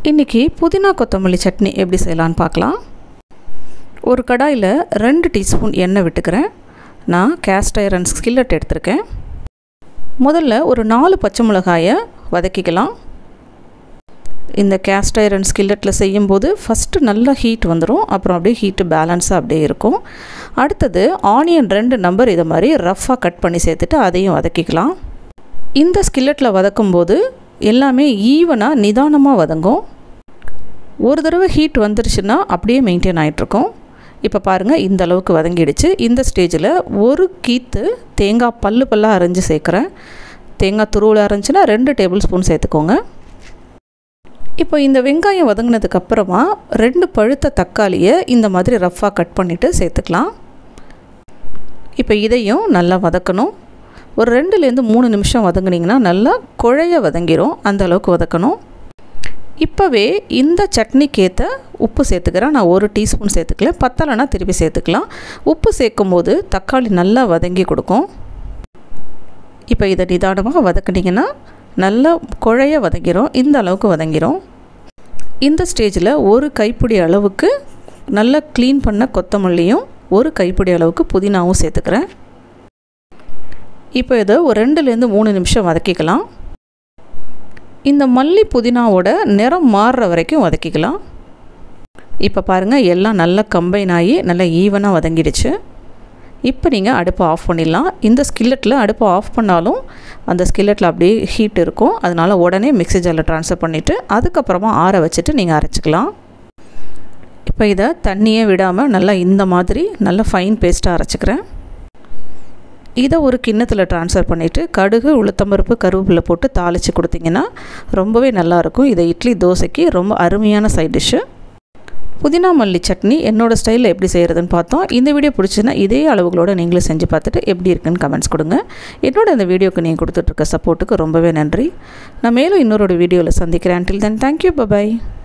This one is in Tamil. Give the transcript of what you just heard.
இன்றைக்கி புதினா கொத்தமல்லி சட்னி எப்படி செய்யலான்னு பார்க்கலாம் ஒரு கடாயில் ரெண்டு டீஸ்பூன் எண்ணெய் விட்டுக்கிறேன் நான் கேஸ்ட் ஐரன் ஸ்கில்லட் எடுத்திருக்கேன் முதல்ல ஒரு நாலு பச்சை மிளகாயை வதக்கிக்கலாம் இந்த கேஸ்ட் ஐரன் ஸ்கில்லட்டில் செய்யும்போது ஃபஸ்ட்டு நல்லா ஹீட் வந்துடும் அப்புறம் அப்படியே ஹீட்டு பேலன்ஸாக அப்படியே இருக்கும் அடுத்தது ஆனியன் ரெண்டு நம்பர் இதை மாதிரி ரஃப்பாக கட் பண்ணி சேர்த்துட்டு அதையும் வதக்கிக்கலாம் இந்த ஸ்கில்லட்டில் வதக்கும்போது எல்லாமே ஈவனாக நிதானமாக வதங்கும் ஒரு தடவை ஹீட் வந்துருச்சுன்னா அப்படியே மெயின்டைன் ஆகிட்ருக்கும் இப்போ பாருங்கள் இந்த அளவுக்கு வதங்கிடுச்சு இந்த ஸ்டேஜில் ஒரு கீத்து தேங்காய் பல்லு பல்லாக அரைஞ்சி சேர்க்குறேன் தேங்காய் துருவில் அரைஞ்சினா ரெண்டு டேபிள் ஸ்பூன் சேர்த்துக்கோங்க இப்போ இந்த வெங்காயம் வதங்கினதுக்கப்புறமா ரெண்டு பழுத்த தக்காளியை இந்த மாதிரி ரஃப்பாக கட் பண்ணிவிட்டு சேர்த்துக்கலாம் இப்போ இதையும் நல்லா வதக்கணும் ஒரு ரெண்டுலேருந்து மூணு நிமிஷம் வதங்கினீங்கன்னா நல்லா குழைய வதங்கிரும் அந்த அளவுக்கு வதக்கணும் இப்போவே இந்த சட்னிக்கேற்ற உப்பு சேர்த்துக்கிறேன் நான் ஒரு டீஸ்பூன் சேர்த்துக்கல பத்தலைனா திருப்பி சேர்த்துக்கலாம் உப்பு சேர்க்கும் போது தக்காளி நல்லா வதங்கி கொடுக்கும் இப்போ இதை நிதானமாக வதக்குனிங்கன்னா நல்லா குழைய வதங்கிரும் இந்த அளவுக்கு வதங்கிரும் இந்த ஸ்டேஜில் ஒரு கைப்பிடி அளவுக்கு நல்லா க்ளீன் பண்ண கொத்தமல்லியும் ஒரு கைப்பிடி அளவுக்கு புதினாவும் சேர்த்துக்கிறேன் இப்போ இதை ஒரு ரெண்டுலேருந்து மூணு நிமிஷம் வதக்கிக்கலாம் இந்த மல்லி புதினாவோட நிறம் மாறுற வரைக்கும் வதக்கிக்கலாம் இப்போ பாருங்கள் எல்லாம் நல்லா கம்பைன் ஆகி நல்லா ஈவனாக வதங்கிடுச்சு இப்போ நீங்கள் அடுப்பை ஆஃப் பண்ணிடலாம் இந்த ஸ்கில்லட்டில் அடுப்பை ஆஃப் பண்ணாலும் அந்த ஸ்கில்லட்டில் அப்படியே ஹீட் இருக்கும் அதனால் உடனே மிக்ஸி ஜாரில் ட்ரான்ஸ்ஃபர் பண்ணிவிட்டு அதுக்கப்புறமா ஆற வச்சுட்டு நீங்கள் அரைச்சிக்கலாம் இப்போ இதை தண்ணியே விடாமல் நல்லா இந்த மாதிரி நல்லா ஃபைன் பேஸ்ட்டாக அரைச்சிக்கிறேன் இதை ஒரு கிண்ணத்தில் ட்ரான்ஸ்ஃபர் பண்ணிவிட்டு கடுகு உளுத்தம்பருப்பு கருவேப்பிலை போட்டு தாளித்து கொடுத்தீங்கன்னா ரொம்பவே நல்லாயிருக்கும் இதை இட்லி தோசைக்கு ரொம்ப அருமையான சைட் டிஷ்ஷு புதினா மல்லி சட்னி என்னோடய ஸ்டைலில் எப்படி செய்கிறதுன்னு பார்த்தோம் இந்த வீடியோ பிடிச்சுன்னா இதே அளவுகளோடு நீங்களும் செஞ்சு பார்த்துட்டு எப்படி இருக்குன்னு கமெண்ட்ஸ் கொடுங்க என்னோட இந்த வீடியோக்கு நீங்கள் கொடுத்துட்ருக்க சப்போர்ட்டுக்கு ரொம்பவே நன்றி நான் மேலும் இன்னொரு வீடியோவில் சந்திக்கிறேன் டில் தென் தேங்க்யூ பபாய்